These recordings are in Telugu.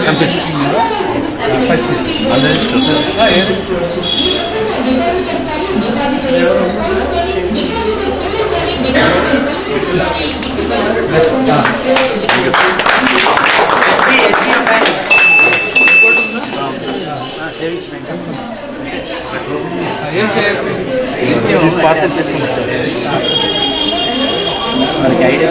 పార్సల్ తీసుకుని వచ్చారు మనకి ఐడియా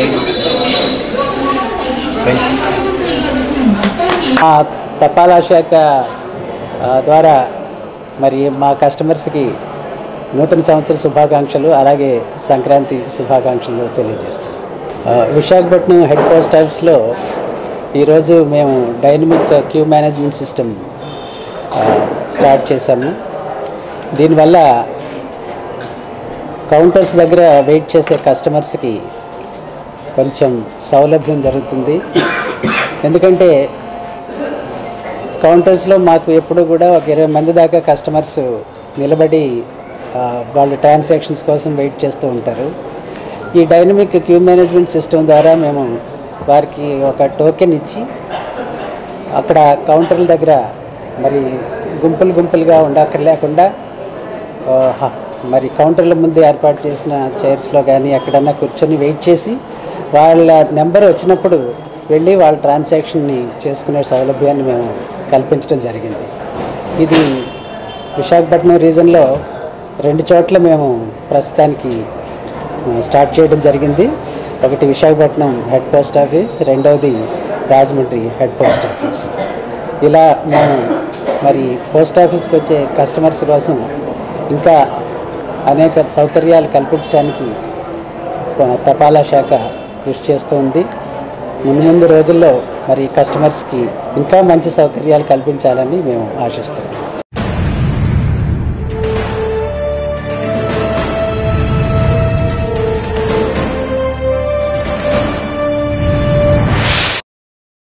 మా తపాలా శాఖ ఆ, ద్వారా మరి మా కస్టమర్స్కి నూతన సంవత్సర శుభాకాంక్షలు అలాగే సంక్రాంతి శుభాకాంక్షలు తెలియజేస్తాం ఆ, విశాఖపట్నం హెడ్ పోస్ట్ ఆఫీస్లో ఈరోజు మేము dynamic queue management system start చేశాము దీనివల్ల కౌంటర్స్ దగ్గర వెయిట్ చేసే కస్టమర్స్కి కొంచెం సౌలభ్యం జరుగుతుంది ఎందుకంటే కౌంటర్స్లో మాకు ఎప్పుడు కూడా ఒక ఇరవై మంది దాకా కస్టమర్స్ నిలబడి ఆ, వాళ్ళ ట్రాన్సాక్షన్స్ కోసం వెయిట్ చేస్తూ ఉంటారు ఈ డైనమిక్ క్యూ మేనేజ్మెంట్ సిస్టమ్ ద్వారా మేము వారికి ఒక టోకెన్ ఇచ్చి అక్కడ కౌంటర్ల దగ్గర మరి గుంపులు గుంపులుగా ఉండక్కర్లేకుండా ఆ, హ- మరి కౌంటర్ల ముందు ఏర్పాటు చేసిన చైర్స్లో కానీ ఎక్కడన్నా కూర్చొని వెయిట్ చేసి వాళ్ళ నెంబర్ వచ్చినప్పుడు వెళ్ళి వాళ్ళ ట్రాన్సాక్షన్ని చేసుకునే సౌలభ్యాన్ని మేము కల్పించడం జరిగింది ఇది విశాఖపట్నం రీజన్లో రెండు చోట్ల మేము ప్రస్తుతానికి ఆ, స్టార్ట్ చేయడం జరిగింది ఒకటి విశాఖపట్నం హెడ్ పోస్ట్ ఆఫీస్ రెండవది రాజమండ్రి హెడ్ పోస్ట్ ఆఫీస్ ఇలా మేము మరి పోస్ట్ ఆఫీస్కి వచ్చే కస్టమర్స్ కోసం ఇంకా అనేక సౌకర్యాలు కల్పించడానికి కొ- తపాలా శాఖ కృషి చేస్తుంది ముందు ముందు రోజుల్లో మరి కస్టమర్స్కి ఇంకా మంచి సౌకర్యాలు కల్పించాలని మేము ఆశిస్తున్నాం